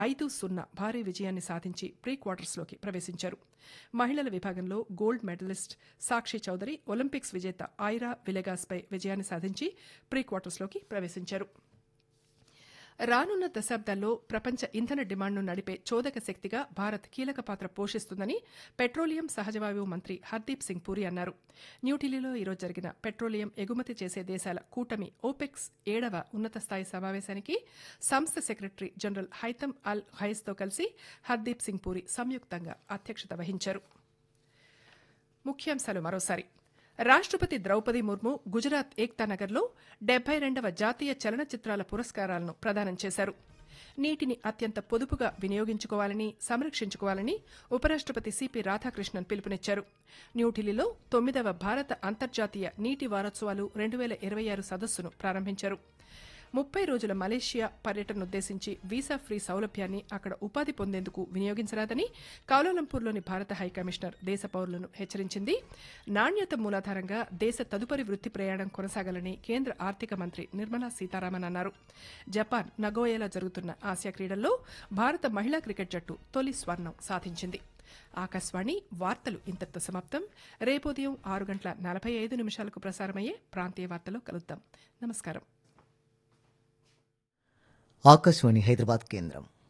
ఐదు సున్నా భారీ విజయాన్ని సాధించి ప్రీ క్వార్టర్స్లోకి ప్రవేశించారు మహిళల విభాగంలో gold medalist Sakshi Chaudhary Olympics విజేత ఐరా విలెగాస్పై విజయాన్ని సాధించి ప్రీ క్వార్టర్స్లోకి ప్రవేశించారు రానున్న దశాబ్దాల్లో ప్రపంచ ఇంధన డిమాండ్ను నడిపే చోదక శక్తిగా భారత్ కీలక పాత్ర పోషిస్తుందని పెట్రోలియం సహజవాయువు మంత్రి హర్దీప్ సింగ్ పూరి అన్నారు న్యూఢిల్లీలో ఈరోజు జరిగిన పెట్రోలియం ఎగుమతి చేసే దేశాల కూటమి ఓపెక్స్ ఏడవ ఉన్నత స్థాయి సమావేశానికి సంస్థ సెక్రటరీ జనరల్ హైతమ్ అల్ హైస్తో కలిసి హర్దీప్ సింగ్ పూరి సంయుక్తంగా అధ్యక్షత వహించారు ముఖ్యాంశాలు మరోసారి రాష్ట్రపతి ద్రౌపది ముర్ము గుజరాత్ ఏక్తా నగర్లో డెబ్బై రెండవ జాతీయ చలనచిత్రాల పురస్కారాలను ప్రదానం చేశారు నీటిని అత్యంత పొదుపుగా వినియోగించుకోవాలని సంరక్షించుకోవాలని ఉపరాష్ట్రపతి సిపి రాధాకృష్ణన్ పిలుపునిచ్చారు న్యూఢిల్లీలో తొమ్మిదవ భారత అంతర్జాతీయ నీటి వారోత్సవాలు రెండు వేల ఇరవై ఆరు సదస్సును ప్రారంభించారు ముప్పై రోజుల మలేషియా పర్యటననుద్దేశించి వీసా ఫ్రీ సౌలభ్యాన్ని అక్కడ ఉపాధి పొందేందుకు వినియోగించరాదని కౌలాలంపూర్లోని భారత హైకమిషనర్ దేశ పౌరులను హెచ్చరించింది నాణ్యత మూలాధారంగా దేశ తదుపరి వృత్తి ప్రయాణం కొనసాగాలని కేంద్ర ఆర్థిక మంత్రి నిర్మలా సీతారామన్ అన్నారు జపాన్ నగోయేలా జరుగుతున్న ఆసియా క్రీడల్లో భారత మహిళా క్రికెట్ జట్టు తొలి స్వర్ణం సాధించింది ఆకాశవాణి వార్తలు ఇంతటితో సమాప్తం రేపు ఉదయం ఆరు గంటల నలభై ఐదు నిమిషాలకు ప్రసారమయ్యే ప్రాంతీయ వార్తలో కలుద్దాం నమస్కారం ఆకాశవాణి హైదరాబాద్ కేంద్రం